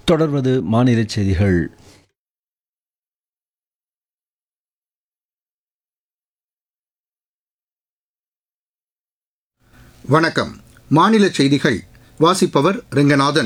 தொடர்வது மாநில செய்திகள் வணக்கம் மாநில செய்திகள் வாசிப்பவர் ரெங்கநாதன்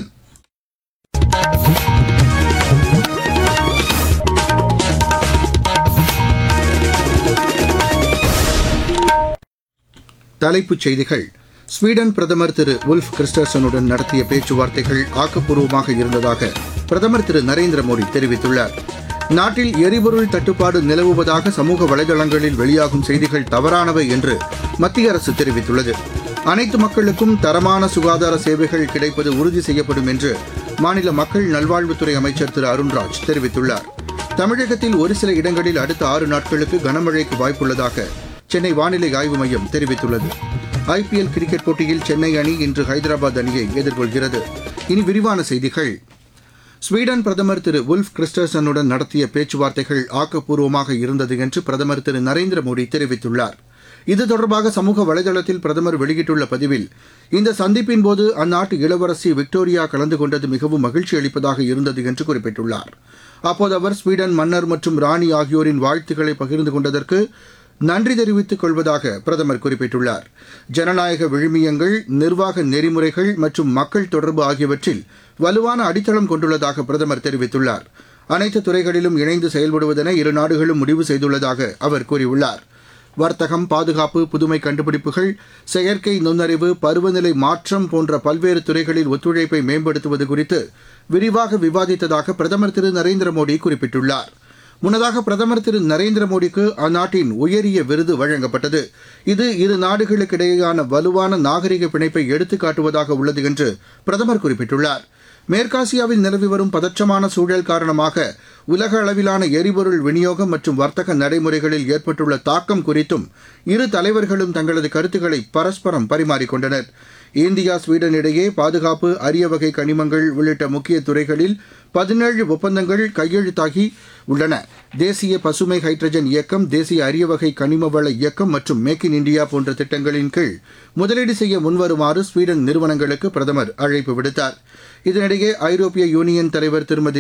தலைப்புச் செய்திகள் ஸ்வீடன் பிரதமர் திரு உல்ஃப் கிறிஸ்டர்சனுடன் நடத்திய பேச்சுவார்த்தைகள் ஆக்கப்பூர்வமாக இருந்ததாக பிரதமர் திரு நரேந்திர மோடி தெரிவித்துள்ளார் நாட்டில் எரிபொருள் தட்டுப்பாடு நிலவுவதாக சமூக வலைதளங்களில் வெளியாகும் செய்திகள் தவறானவை என்று மத்திய அரசு தெரிவித்துள்ளது அனைத்து மக்களுக்கும் தரமான சுகாதார சேவைகள் கிடைப்பது உறுதி செய்யப்படும் என்று மாநில மக்கள் நல்வாழ்வுத்துறை அமைச்சர் திரு அருண்ராஜ் தெரிவித்துள்ளார் தமிழகத்தில் ஒரு சில இடங்களில் அடுத்த ஆறு நாட்களுக்கு கனமழைக்கு வாய்ப்புள்ளதாக சென்னை வானிலை ஆய்வு மையம் தெரிவித்துள்ளது ஐபிஎல் கிரிக்கெட் போட்டியில் சென்னை அணி இன்று ஹைதராபாத் அணியை எதிர்கொள்கிறது இனி விரிவான செய்திகள் ஸ்வீடன் பிரதமர் திரு உல்ஃப் கிறிஸ்டர்சனுடன் நடத்திய பேச்சுவார்த்தைகள் ஆக்கப்பூர்வமாக இருந்தது என்று பிரதமர் திரு நரேந்திர மோடி தெரிவித்துள்ளார் இது தொடர்பாக சமூக வலைதளத்தில் பிரதமர் வெளியிட்டுள்ள பதிவில் இந்த சந்திப்பின் போது அந்நாட்டு இளவரசி விக்டோரியா கலந்து கொண்டது மிகவும் மகிழ்ச்சி அளிப்பதாக இருந்தது என்று குறிப்பிட்டுள்ளார் அப்போது அவர் ஸ்வீடன் மன்னர் மற்றும் ராணி ஆகியோரின் வாழ்த்துக்களை பகிர்ந்து கொண்டதற்கு நன்றி தெரிவித்துக் கொள்வதாக பிரதமர் குறிப்பிட்டுள்ளார் ஜனநாயக விழுமியங்கள் நிர்வாக நெறிமுறைகள் மற்றும் மக்கள் தொடர்பு ஆகியவற்றில் வலுவான அடித்தளம் கொண்டுள்ளதாக பிரதமர் தெரிவித்துள்ளார் அனைத்து துறைகளிலும் இணைந்து செயல்படுவதென இரு நாடுகளும் முடிவு செய்துள்ளதாக அவர் கூறியுள்ளார் வர்த்தகம் பாதுகாப்பு புதுமை கண்டுபிடிப்புகள் செயற்கை நுண்ணறிவு பருவநிலை மாற்றம் போன்ற பல்வேறு துறைகளில் ஒத்துழைப்பை மேம்படுத்துவது குறித்து விரிவாக விவாதித்ததாக பிரதமர் திரு நரேந்திர மோடி குறிப்பிட்டுள்ளார் முன்னதாக பிரதமர் திரு நரேந்திர மோடிக்கு அந்நாட்டின் உயரிய விருது வழங்கப்பட்டது இது இரு நாடுகளுக்கிடையேயான வலுவான நாகரிக பிணைப்பை எடுத்துக்காட்டுவதாக உள்ளது என்று பிரதமர் குறிப்பிட்டுள்ளார் மேற்காசியாவில் நிலவி வரும் பதற்றமான சூழல் காரணமாக உலக அளவிலான எரிபொருள் விநியோகம் மற்றும் வர்த்தக நடைமுறைகளில் ஏற்பட்டுள்ள தாக்கம் குறித்தும் இரு தலைவர்களும் தங்களது கருத்துக்களை பரஸ்பரம் பரிமாறிக்கொண்டனர் இந்தியா ஸ்வீடன் இடையே பாதுகாப்பு அரிய வகை கனிமங்கள் உள்ளிட்ட முக்கிய துறைகளில் பதினேழு ஒப்பந்தங்கள் கையெழுத்தாகி உள்ளன தேசிய பசுமை ஹைட்ரஜன் இயக்கம் தேசிய அரிய வகை கனிம வள இயக்கம் மற்றும் மேக் இன் இந்தியா போன்ற திட்டங்களின் கீழ் முதலீடு செய்ய முன்வருமாறு ஸ்வீடன் நிறுவனங்களுக்கு பிரதமர் அழைப்பு விடுத்தார் இதனிடையே ஐரோப்பிய யூனியன் தலைவர் திருமதி